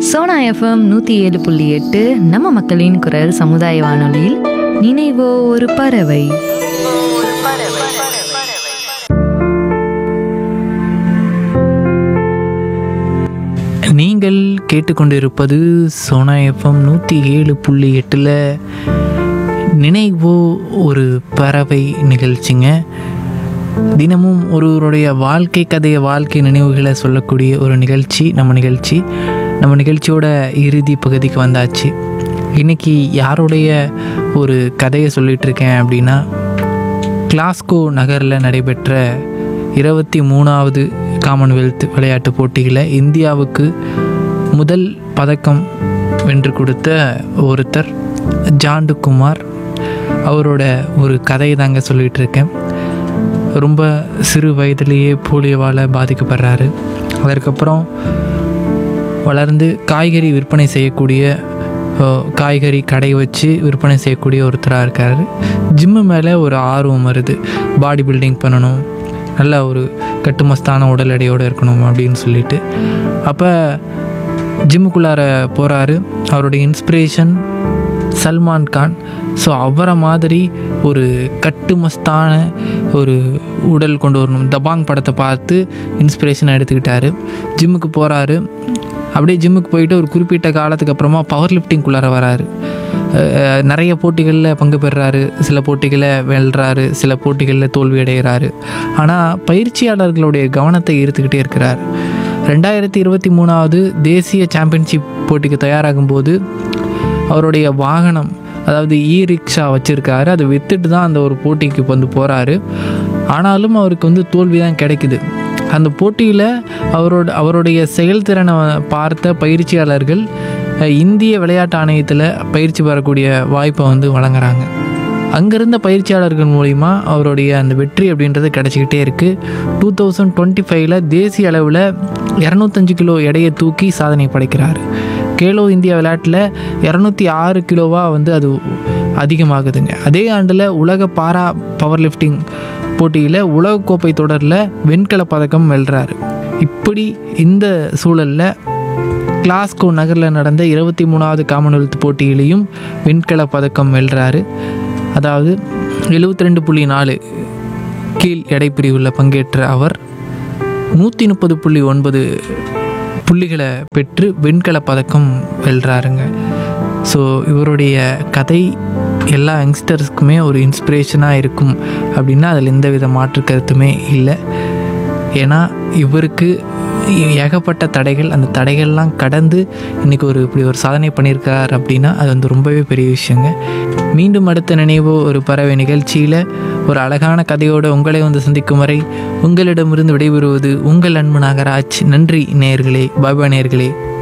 Sona FM நூற்றி ஏழு புள்ளி எட்டு நம்ம மக்களின் குரல் சமுதாய வானொலியில் நினைவோ ஒரு பறவை நீங்கள் கேட்டுக்கொண்டிருப்பது சோனா எஃப்எம் நூற்றி ஏழு புள்ளி எட்டில் நினைவோ ஒரு பறவை நிகழ்ச்சிங்க தினமும் ஒருவருடைய வாழ்க்கை கதையை வாழ்க்கை நினைவுகளை சொல்லக்கூடிய ஒரு நிகழ்ச்சி நம்ம நிகழ்ச்சி நம்ம நிகழ்ச்சியோட இறுதி பகுதிக்கு வந்தாச்சு இன்னைக்கு யாருடைய ஒரு கதையை சொல்லிட்டு இருக்கேன் அப்படின்னா கிளாஸ்கோ நகரில் நடைபெற்ற இருபத்தி மூணாவது காமன்வெல்த் விளையாட்டுப் போட்டியில் இந்தியாவுக்கு முதல் பதக்கம் வென்று கொடுத்த ஒருத்தர் ஜாண்டு குமார் அவரோட ஒரு கதையை தாங்க சொல்லிகிட்டு இருக்கேன் ரொம்ப சிறு வயதிலேயே போலியோவால் பாதிக்கப்படுறாரு அதற்கப்புறம் வளர்ந்து காய்கறி விற்பனை செய்யக்கூடிய அஹ், காய்கறி கடை வச்சு விற்பனை செய்யக்கூடிய ஒருத்தராக இருக்கார் ஜிம்மு மேலே ஒரு ஆர்வம் வருது பாடி பில்டிங் பண்ணணும் நல்ல ஒரு கட்டுமஸ்தான உடல் எடையோடு இருக்கணும் அப்படின்னு சொல்லிட்டு அப்போ ஜிம்முக்குள்ளார போகிறாரு அவருடைய இன்ஸ்பிரேஷன் சல்மான் கான் ஸோ அவரை மாதிரி ஒரு கட்டுமஸ்தான ஒரு உடல் கொண்டு வரணும் தபாங் படத்தை பார்த்து இன்ஸ்பிரேஷன் எடுத்துக்கிட்டாரு ஜிம்முக்கு போகிறாரு அப்படியே ஜிம்முக்கு போயிட்டு ஒரு குறிப்பிட்ட காலத்துக்கு அப்புறமா பவர் லிஃப்டிங்குள்ளார வராரு அஹ் நிறைய போட்டிகளில் பங்கு பெறுறாரு சில போட்டிகளை வெல்றாரு சில போட்டிகளில் தோல்வி அடைகிறாரு ஆனால் பயிற்சியாளர்களுடைய கவனத்தை ஈர்த்துக்கிட்டே இருக்கிறார் ரெண்டாயிரத்தி இருபத்தி மூணாவது தேசிய சாம்பியன்ஷிப் போட்டிக்கு தயாராகும் போது அவருடைய வாகனம் அதாவது இ ரிக்ஷா வச்சுருக்காரு அதை விற்றுட்டு தான் அந்த ஒரு போட்டிக்கு வந்து போகிறாரு ஆனாலும் அவருக்கு வந்து தோல்வி தான் கிடைக்குது அந்த போட்டியில் அவரோட அவருடைய செயல்திறனை பார்த்த பயிற்சியாளர்கள் அஹ், இந்திய விளையாட்டு ஆணையத்தில் பயிற்சி பெறக்கூடிய வாய்ப்பை வந்து வழங்குறாங்க அங்கிருந்த பயிற்சியாளர்கள் மூலிமா அவருடைய அந்த வெற்றி அப்படின்றது கிடச்சிக்கிட்டே இருக்குது டூ தௌசண்ட் டுவெண்ட்டி ஃபைவ்ல தேசிய அளவில் இரநூத்தஞ்சு கிலோ எடையை தூக்கி சாதனை படைக்கிறார் கேலோ இந்தியா விளையாட்டில் இரநூத்தி ஆறு கிலோவாக வந்து அது அதிகமாகுதுங்க அதே ஆண்டில் உலக பாரா பவர் லிஃப்டிங் போட்டியில் உலகக்கோப்பை தொடரில் வெண்கலப் பதக்கம் வெல்றாரு இப்படி இந்த சூழலில் கிளாஸ்கோ நகரில் நடந்த இருபத்தி மூணாவது காமன்வெல்த் போட்டியிலையும் வெண்கலப் பதக்கம் வெல்றாரு அதாவது எழுபத்தி ரெண்டு புள்ளி நாலு கீழ் எடை பிரிவில் பங்கேற்ற அவர் நூற்றி முப்பது புள்ளி ஒன்பது புள்ளிகளை பெற்று வெண்கலப் பதக்கம் வெல்றாருங்க ஸோ இவருடைய கதை எல்லா யங்ஸ்டர்ஸ்க்குமே ஒரு இன்ஸ்பிரேஷனாக இருக்கும் அப்படின்னா அதில் எந்த வித மாற்று கருத்துமே இல்லை ஏன்னா இவருக்கு ஏகப்பட்ட தடைகள் அந்த தடைகள்லாம் கடந்து இன்றைக்கி ஒரு இப்படி ஒரு சாதனை பண்ணியிருக்கார் அப்படின்னா அது வந்து ரொம்பவே பெரிய விஷயங்க மீண்டும் அடுத்த நினைவோ ஒரு பறவை நிகழ்ச்சியில் ஒரு அழகான கதையோடு உங்களை வந்து சந்திக்கும் வரை உங்களிடமிருந்து விடைபெறுவது உங்கள் அன்பு நாகராஜ் நன்றி நேயர்களே பாபா நேயர்களே